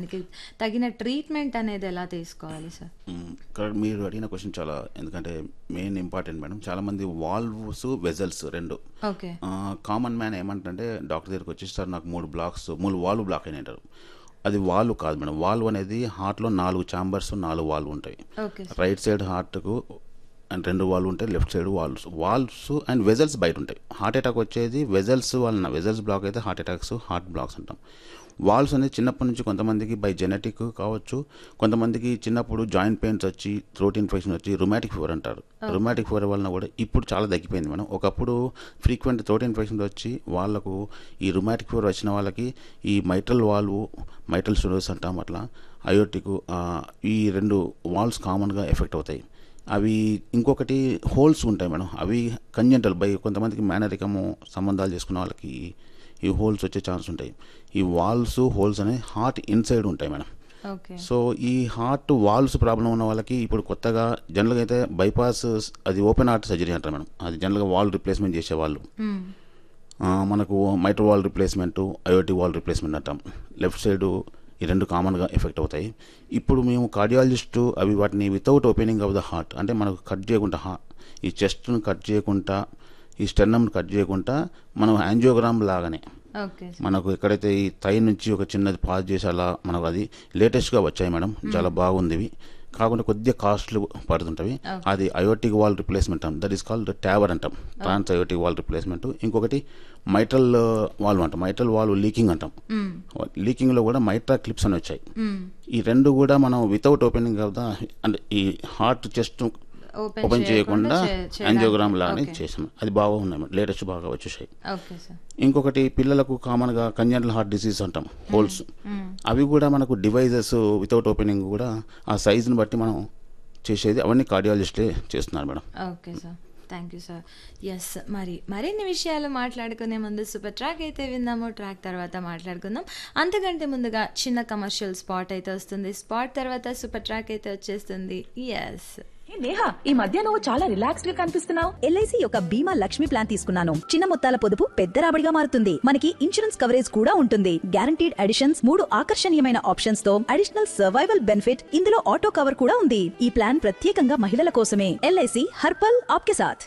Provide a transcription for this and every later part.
దానికి తగిన ట్రీట్మెంట్ అనేది ఎలా తీసుకోవాలి సార్ మ్మ్. కరెక్ట్ మీరు అడిగిన క్వశ్చన్ చాలా ఎందుకంటే మెయిన్ ఇంపార్టెంట్ మేడం చాలా మంది వాల్వ్స్ వెజల్స్ రెండు ఓకే కామన్ మ్యాన్ ఏమంటారంటే డాక్టర్ దగ్గరికి వచ్చి సార్ నాకు మూడు బ్లాక్స్ మూడు వాల్వ్ బ్లాక్ అయినాయి అంటారు అది వాల్వ్ కాదు మేడం వాల్వ్ అనేది హార్ట్లో నాలుగు ఛాంబర్స్ నాలుగు వాల్వ్ ఉంటాయి ఓకే సార్ రైట్ సైడ్ హార్ట్కు అండ్ రెండు వాల్వ్ ఉంటాయి left side valves valves and vessels బయట ఉంటాయి హార్ట్ అటాక్ వచ్చేది వెజల్స్ వలన వెజల్స్ బ్లాక్ అయితే హార్ట్ అటాక్స్ హార్ట్ బ్లాక్స్ అంటాం వాల్వ్స్ అనేది చిన్నప్పటి నుంచి కొంతమందికి బై జెనెటిక్ కావచ్చు కొంతమందికి చిన్నప్పుడు జాయింట్ పెయిన్స్ వచ్చి థ్రోట్ ఇన్ఫెక్షన్ వచ్చి రుమాటిక్ ఫీవర్ అంటారు రుమాటిక్ ఫీవర్ వలన కూడా ఇప్పుడు చాలా తగ్గిపోయింది మేడం ఒకప్పుడు ఫ్రీక్వెంట్ థ్రోట్ ఇన్ఫెక్షన్ వచ్చి వాళ్ళకు ఈ రుమాటిక్ ఫీవర్ వచ్చిన వాళ్ళకి ఈ మైట్రల్ వాల్వ్ మైట్రల్ స్టోనోస్ అంటాం అట్లా అయోటిక్ ఈ రెండు వాల్వ్స్ కామన్గా ఎఫెక్ట్ అవుతాయి అవి ఇంకొకటి హోల్స్ ఉంటాయి మేడం అవి కంజెంటల్ బై కొంతమందికి మేనరికము సంబంధాలు చేసుకున్న వాళ్ళకి ఈ హోల్స్ వచ్చే ఛాన్స్ ఉంటాయి ఈ వాల్స్ హోల్స్ అనేవి హార్ట్ ఇన్సైడ్ ఉంటాయి మేడం ఓకే సో ఈ హార్ట్ వాల్వ్స్ ప్రాబ్లం ఉన్న వాళ్ళకి ఇప్పుడు కొత్తగా జనరల్గా అయితే బైపాస్ అది ఓపెన్ హార్ట్ సర్జరీ అంటారు మేడం అది జనరల్గా వాల్ రిప్లేస్మెంట్ చేసేవాళ్ళు మ్మ్. ఆ, మనకు మైట్రో వాల్ రిప్లేస్మెంట్ ఐఓటీ వాల్ రిప్లేస్మెంట్ అంటాం లెఫ్ట్ సైడ్ ఈ రెండు కామన్గా ఎఫెక్ట్ అవుతాయి ఇప్పుడు మేము కార్డియాలజిస్ట్ అవి వాటిని without opening of the heart అంటే మనకు కట్ చేయకుండా హా ఈ చెస్ట్ను కట్ చేయకుండా ఈ స్టెన్నమ్ను కట్ చేయకుండా మనం యాంజియోగ్రామ్ లాగానే ఓకే సార్ మనకు ఎక్కడైతే ఈ థై నుంచి ఒక చిన్నది పాజ్ చేసి అలా మనకు అది లేటెస్ట్గా వచ్చాయి మేడం చాలా బాగుంది ఇవి. కాకుండా కొద్దిగా కాస్ట్లు పడుతుంటవి అది అయోటిక్ వాల్ రిప్లేస్మెంట్ అంటాం దట్ ఈస్ కాల్డ్ ట్యావర్ అంటాం ట్రాన్స్ అయోటిక్ వాల్ రిప్లేస్మెంట్ ఇంకొకటి మైట్రల్ వాల్వ్ అంటాం మైట్రల్ వాల్వ్ లీకింగ్ అంటాం మ్మ్. లీకింగ్లో కూడా మైట్రా క్లిప్స్ అని వచ్చాయి మ్మ్. ఈ రెండు కూడా మనం వితౌట్ ఓపెనింగ్ ఆఫ్ ద అంటే ఈ హార్ట్ చెస్ట్ ఓపెన్ ఓపెన్ చేయకుండా చే- చేయడానికి. యాంజియోగ్రామ్ లాగానే ఓకే. చేసాం అది బాగున్నాయి లేటెస్ట్ బాగా వచ్చేసాయి ఓకే సార్ ఇంకొకటి పిల్లలకు కామన్గా కంజనరల్ హార్ట్ డిసీజ్ అంటాం హోల్స్ అవి కూడా మనకు డివైజెస్ వితౌట్ ఓపెనింగ్ కూడా ఆ సైజుని బట్టి మనం చేసేది అవన్నీ కార్డియాలజిస్టే చేస్తున్నారు madam okay sir thank you sir yes మరి మరిన్ని విషయాలు మాట్లాడుకునే ముందు సూపర్ ట్రాక్ అయితే విందాము ట్రాక్ తర్వాత మాట్లాడుకుందాం అంతకంటే ముందుగా చిన్న కమర్షియల్ స్పాట్ అయితే వస్తుంది స్పాట్ తర్వాత సూపర్ ట్రాక్ అయితే వచ్చేస్తుంది ఎస్ ఏ నేహా ఈ మధ్య నువ్వు చాలా రిలాక్స్డ్ గా కనిపిస్తున్నావు ఎల్ఐసి యొక్క బీమా లక్ష్మి ప్లాన్ తీసుకున్నాను చిన్న మొత్తాల పొదుపు పెద్ద రాబడిగా మారుతుంది మనకి ఇన్సూరెన్స్ కవరేజ్ కూడా ఉంటుంది గ్యారంటీడ్ అడిషన్స్ మూడు ఆకర్షణీయమైన ఆప్షన్స్ తో అడిషనల్ సర్వైవల్ బెనిఫిట్ ఇందులో ఆటో కవర్ కూడా ఉంది ఈ ప్లాన్ ప్రత్యేకంగా మహిళల కోసమే ఎల్ఐసి హర్పల్ ఆప్కే సాథ్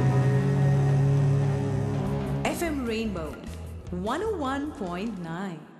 FM Rainbow 101.9.